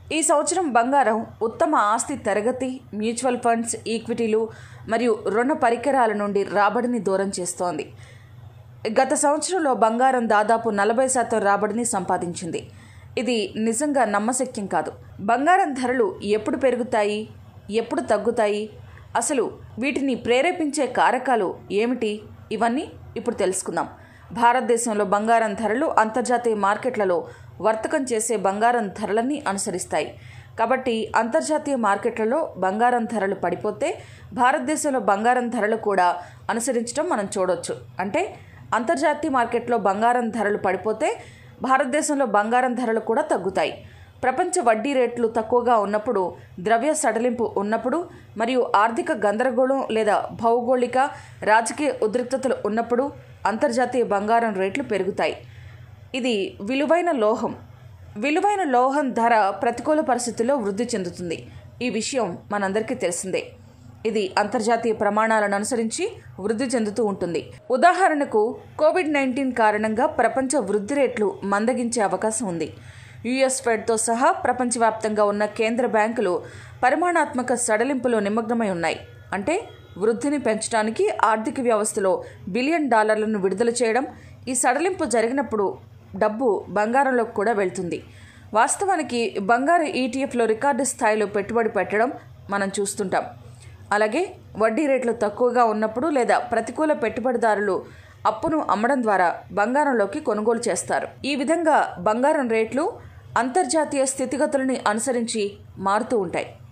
ఈ సంవత్సరం బంగారం ఉత్తమ ఆస్తి తరగతి మ్యూచువల్ ఫండ్స్ ఈక్విటీలు మరియు రుణ పరికరాల నుండి రాబడిని దూరం చేస్తోంది గత సంవత్సరంలో బంగారం దాదాపు నలభై శాతం రాబడిని సంపాదించింది ఇది నిజంగా నమ్మశక్యం కాదు బంగారం ధరలు ఎప్పుడు పెరుగుతాయి ఎప్పుడు తగ్గుతాయి అసలు వీటిని ప్రేరేపించే కారకాలు ఏమిటి ఇవన్నీ ఇప్పుడు తెలుసుకుందాం భారతదేశంలో బంగారం ధరలు అంతర్జాతీయ మార్కెట్లలో వర్తకం చేసే బంగారం ధరలని అనుసరిస్తాయి కాబట్టి అంతర్జాతీయ మార్కెట్లలో బంగారం ధరలు పడిపోతే భారతదేశంలో బంగారం ధరలు కూడా అనుసరించడం మనం చూడొచ్చు అంటే అంతర్జాతీయ మార్కెట్లో బంగారం ధరలు పడిపోతే భారతదేశంలో బంగారం ధరలు కూడా తగ్గుతాయి ప్రపంచ వడ్డీ రేట్లు తక్కువగా ఉన్నప్పుడు ద్రవ్య సడలింపు ఉన్నప్పుడు మరియు ఆర్థిక గందరగోళం లేదా భౌగోళిక రాజకీయ ఉద్రిక్తతలు ఉన్నప్పుడు అంతర్జాతీయ బంగారం రేట్లు పెరుగుతాయి ఇది విలువైన లోహం విలువైన లోహం ధర ప్రతికూల పరిస్థితుల్లో వృద్ధి చెందుతుంది ఈ విషయం మనందరికీ తెలిసిందే ఇది అంతర్జాతీయ ప్రమాణాలను అనుసరించి వృద్ధి చెందుతూ ఉంటుంది ఉదాహరణకు కోవిడ్ నైన్టీన్ కారణంగా ప్రపంచ వృద్ధి రేట్లు మందగించే అవకాశం ఉంది యుఎస్ ఫెడ్తో సహా ప్రపంచవ్యాప్తంగా ఉన్న కేంద్ర బ్యాంకులు పరిమాణాత్మక సడలింపులో నిమగ్నమై ఉన్నాయి అంటే వృద్ధిని పెంచడానికి ఆర్థిక వ్యవస్థలో బిలియన్ డాలర్లను విడుదల చేయడం ఈ సడలింపు జరిగినప్పుడు డబ్బు బంగారంలోకి కూడా వెళ్తుంది వాస్తవానికి బంగారు ఈటీఎఫ్లో రికార్డు స్థాయిలో పెట్టుబడి పెట్టడం మనం చూస్తుంటాం అలాగే వడ్డీ రేట్లు తక్కువగా ఉన్నప్పుడు లేదా ప్రతికూల పెట్టుబడిదారులు అప్పును అమ్మడం ద్వారా బంగారంలోకి కొనుగోలు చేస్తారు ఈ విధంగా బంగారం రేట్లు అంతర్జాతీయ స్థితిగతులని అనుసరించి మారుతూ ఉంటాయి